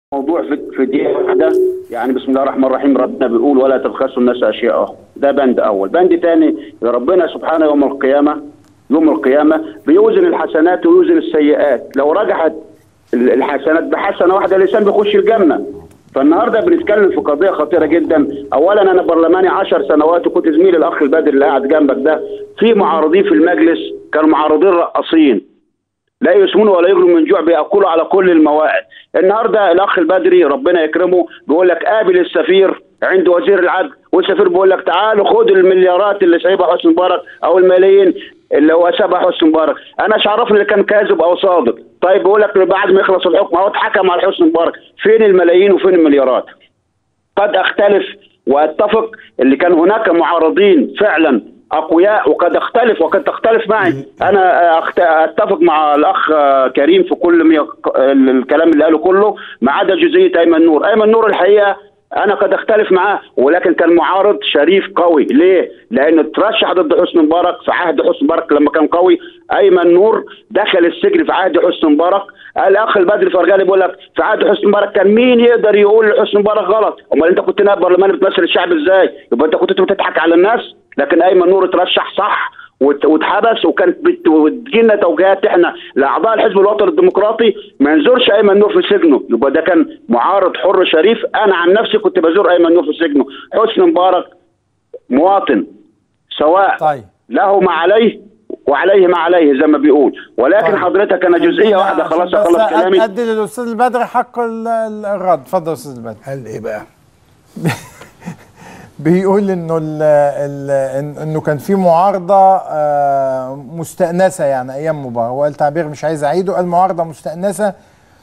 موضوع في في دقيقه واحده يعني بسم الله الرحمن الرحيم ربنا بيقول ولا تبخسوا الناس اشياءهم ده بند اول بند ثاني ربنا سبحانه يوم القيامه يوم القيامه بيوزن الحسنات ويوزن السيئات لو رجحت ال- الحسنات بحسنه واحده الانسان بيخش الجنه فالنهارده بنتكلم في قضيه خطيره جدا اولا انا برلماني 10 سنوات وكنت زميل الاخ البدر اللي قاعد جنبك ده في معارضين في المجلس كانوا معارضين رقاصين لا يسمون ولا يغنوا من جوع بياكلوا على كل الموائد النهارده الاخ البدري ربنا يكرمه بيقول لك قابل السفير عند وزير العدل والسفير بيقول لك تعالوا خد المليارات اللي سايبها حسني مبارك او الملايين اللي هو سابها حسني مبارك انا مش عارفني اللي كان كاذب او صادق طيب بيقول لك بعد ما يخلص الحكم اهو اتحكم على حسني مبارك فين الملايين وفين المليارات قد اختلف واتفق اللي كان هناك معارضين فعلا اقوياء وقد اختلف وقد تختلف معي انا أخت- اتفق مع الاخ كريم في كل مي- الكلام اللي قاله كله ما عدا جزئيه ايمن نور ايمن نور الحقيقه انا قد اختلف معاه ولكن كان معارض شريف قوي ليه لانه ترشح ضد حسني مبارك في عهد حسني مبارك لما كان قوي ايمن نور دخل السجن في عهد حسني مبارك الاخ البدري فرغالي بيقول لك في عهد حسني مبارك كان مين يقدر يقول لحسني مبارك غلط امال انت كنت نائب برلماني بتمثل الشعب ازاي يبقى انت كنت بتضحك على الناس لكن ايمن نور اترشح صح وات- واتحبس وكانت بت- بتجينا توجيهات احنا لاعضاء الحزب الوطني الديمقراطي ما نزورش ايمن نور في سجنه يبقى ده كان معارض حر شريف انا عن نفسي كنت بزور ايمن نور في سجنه حسني مبارك مواطن سواء طيب. له ما عليه وعليه ما عليه زي ما بيقول ولكن طيب. حضرتك انا جزئيه واحده عشان خلاص بس اخلص كلامي ادي للاستاذ البدري حق ال- ال- الرد اتفضل يا استاذ البدري قال ايه بقى؟ بيقول انه ال ال إن- انه كان في معارضه آه، مستأنسه يعني ايام مبارك وقال تعبير مش عايز اعيده قال معارضه مستأنسه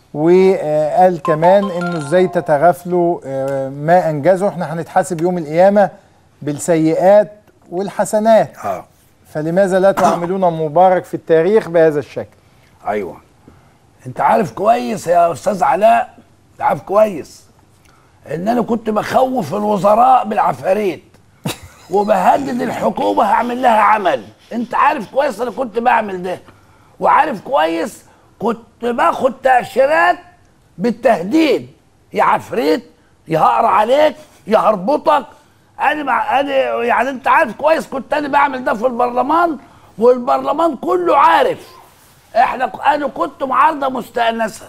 وقال كمان انه ازاي تتغافلوا آه، ما انجزوا احنا هنتحاسب يوم القيامه بالسيئات والحسنات اه فلماذا لا تعاملون مبارك في التاريخ بهذا الشكل ايوه انت عارف كويس يا استاذ علاء انت عارف كويس ان انا كنت بخوف الوزراء بالعفاريت وبهدد الحكومه هعمل لها عمل انت عارف كويس انا كنت بعمل ده وعارف كويس كنت باخد تاشيرات بالتهديد يا عفريت يا هقرا عليك يا هربطك انا مع انا يعني انت عارف كويس كنت انا بعمل ده في البرلمان والبرلمان كله عارف احنا انا كنت معارضه مستأنسه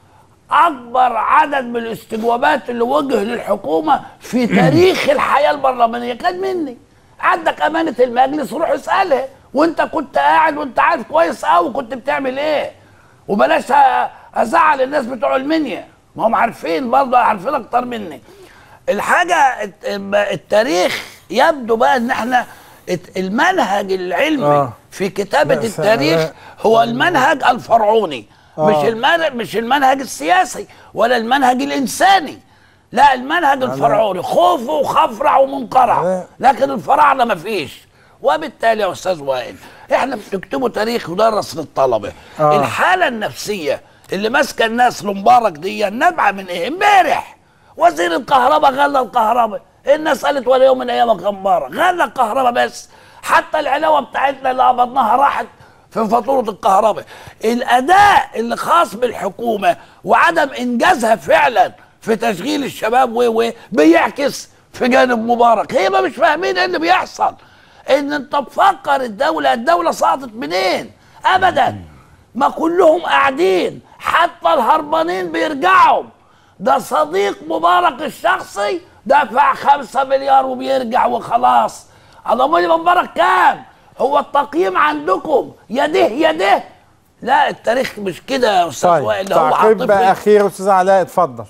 اكبر عدد من الاستجوابات اللي وجه للحكومه في تاريخ الحياه البرلمانيه كان مني عندك امانه المجلس روح اسالها وانت كنت قاعد وانت عارف كويس قوي كنت بتعمل ايه وبلاش أ- ازعل الناس بتوع المنيا ما هم عارفين برضه عارفين اكتر مني الحاجه الت- التاريخ يبدو بقى ان احنا الت- المنهج العلمي آه. في كتابه لا، التاريخ لا. هو المنهج الفرعوني آه. مش المنهج مش المنهج السياسي ولا المنهج الانساني لا المنهج الفرعوني خوف وخفرع ومنقرع لا. لكن الفراعنه مفيش وبالتالي يا استاذ وائل احنا بنكتبوا تاريخ يدرس للطلبه آه. الحاله النفسيه اللي ماسكه الناس لمبارك دي نابعه من ايه امبارح وزير الكهرباء غلى الكهرباء الناس قالت ولا يوم من ايامك يا مبارك غلى الكهرباء بس حتى العلاوه بتاعتنا اللي قبضناها راحت في فاتوره الكهرباء الاداء اللي خاص بالحكومه وعدم انجازها فعلا في تشغيل الشباب و و بيعكس في جانب مبارك هي ما مش فاهمين ايه اللي بيحصل ان انت تفكر الدوله الدوله سقطت منين ابدا ما كلهم قاعدين حتى الهربانين بيرجعوا ده صديق مبارك الشخصي دفع خمسة مليار وبيرجع وخلاص اللهم مبارك كام هو التقييم عندكم يا ده يا ده لا التاريخ مش كده يا استاذ طيب وائل هو تعقيب عاطفي اخير استاذ علاء اتفضل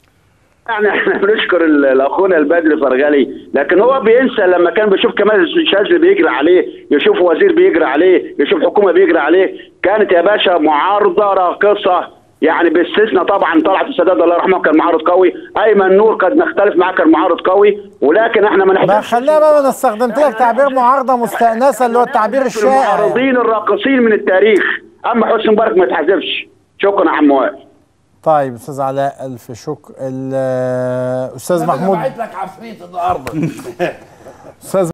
يعني احنا بنشكر ال- الاخونا البدري فرغلي لكن هو بينسى لما كان بيشوف كمال الشاذلي بيجري عليه يشوف وزير بيجري عليه يشوف حكومه بيجري عليه كانت يا باشا معارضه راقصه يعني باستثناء طبعا طلعت السداد الله يرحمه كان معارض قوي ايمن نور قد نختلف معاه كان معارض قوي ولكن احنا ما ما نحتاجش خلينا بقى انا استخدمت لك تعبير معارضه مستأنسه اللي هو التعبير الشائع المعارضين الراقصين من التاريخ اما حسني مبارك ما يتحذفش شكرا يا عم وائل طيب استاذ علاء الف شكر ال- استاذ أنا محمود بعت لك عفريت النهارده استاذ